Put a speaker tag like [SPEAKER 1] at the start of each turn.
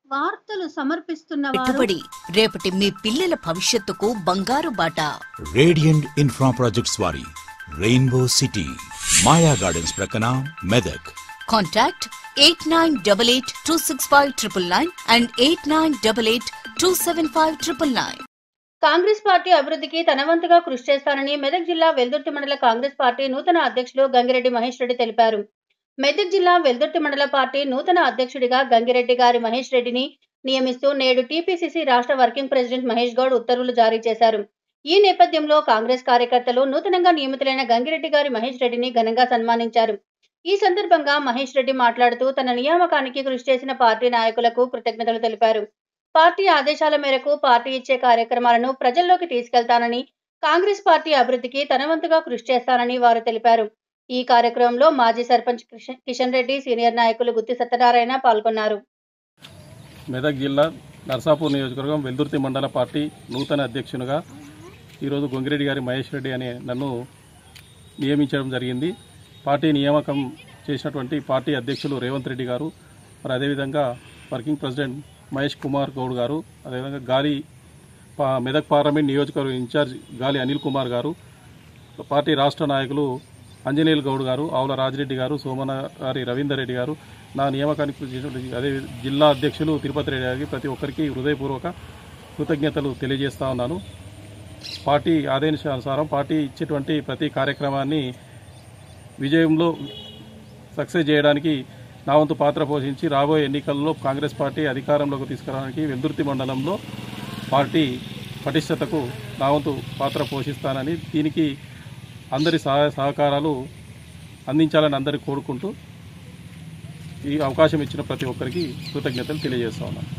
[SPEAKER 1] వార్తలు సమర్పిస్తున్న వారు
[SPEAKER 2] పెట్టుబడి రేపటి మీ పిల్లల భవిష్యత్తుకు బంగారు బాట
[SPEAKER 3] రేడియంట్ ఇన్ఫ్రా ప్రాజెక్ట్స్ వారి రెయిన్బో సిటీ మాయా గార్డెన్స్ ప్రక్కన Medak
[SPEAKER 2] contact eight nine double eight two six five triple nine and eight nine double eight two seven five triple nine
[SPEAKER 1] Congress party అభివృద్ధికి తన వంతుగా కృషి చేస్తానని మెదక్ జిల్లా వెల్దుర్తి మండల కాంగ్రెస్ పార్టీ నూతన అధ్యక్షులు గంగిరెడ్డి మహేష్ రెడ్డి తెలిపారు మెదక్ జిల్లా వెల్దుర్తి మండల పార్టీ నూతన అధ్యక్షుడిగా గంగిరెడ్డి గారి మహేష్ రెడ్డిని నియమిస్తూ నేడు టీపీసీసీ రాష్ట్ర వర్కింగ్ ప్రెసిడెంట్ మహేష్ గౌడ్ ఉత్తర్వులు జారీ చేశారు ఈ నేపథ్యంలో కాంగ్రెస్ కార్యకర్తలు నూతనంగా నియమితులైన గంగిరెడ్డి గారి మహేష్ రెడ్డిని ఘనంగా సన్మానించారు ఈ సందర్భంగా మహేష్ రెడ్డి మాట్లాడుతూ తన నియామకానికి కృషి చేసిన పార్టీ నాయకులకు కృతజ్ఞతలు తెలిపారు పార్టీ ఆదేశాల మేరకు పార్టీ ఇచ్చే కార్యక్రమాలను ప్రజల్లోకి తీసుకెళ్తానని కాంగ్రెస్ పార్టీ అభివృద్ధికి తన వంతుగా కృషి చేస్తానని వారు తెలిపారు ఈ కార్యక్రమంలో మాజీ సర్పంచ్ కిషన్- కిషన్ రెడ్డి సీనియర్ నాయకులు గుత్తి సత్యనారాయణ పాల్గొన్నారు
[SPEAKER 4] మెదక్ జిల్లా నర్సాపూర్ నియోజకవర్గం వెల్దుర్తి మండల పార్టీ నూతన అధ్యక్షునిగా ఈరోజు గొంగిరెడ్డి గారి మహేష్ రెడ్డి అనే నన్ను నియమించడం జరిగింది పార్టీ నియామకం చేసినటువంటి పార్టీ అధ్యక్షులు రేవంత్ రెడ్డి గారు మరి అదేవిధంగా వర్కింగ్ ప్రెసిడెంట్ మహేష్ కుమార్ గౌడ్ గారు అదేవిధంగా గాలి పా- మెదక్ పార్లమెంట్ నియోజకవర్గం ఇన్ఛార్జ్ గాలి అనిల్ కుమార్ గారు పార్టీ రాష్ట్ర నాయకులు అంజనేయులు గౌడ్ గారు ఆవుల రాజిరెడ్డి గారు సోమన గారి రవీందర్ రెడ్డి గారు నా నియామకానికి కృషి చేసినటువంటి అదే జిల్లా అధ్యక్షులు తిరుపతి రెడ్డి గారికి ప్రతి ఒక్కరికి హృదయపూర్వక కృతజ్ఞతలు తెలియజేస్తా ఉన్నాను పార్టీ ఆదేశానుసారం పార్టీ ఇచ్చేటువంటి ప్రతి కార్యక్రమాన్ని విజయంలో సక్సెస్ చేయడానికి నా వంతు పాత్ర పోషించి రాబోయే ఎన్నికల్లో కాంగ్రెస్ పార్టీ అధికారంలోకి తీసుకురావడానికి వెల్దుర్తి మండలంలో పార్టీ పటిష్టతకు నా వంతు పాత్ర పోషిస్తానని దీనికి అందరి సహాయ సహకారాలు అందించాలని అందరికీ కోరుకుంటూ ఈ అవకాశం ఇచ్చిన ప్రతి ఒక్కరికి కృతజ్ఞతలు తెలియజేస్తా ఉన్నాను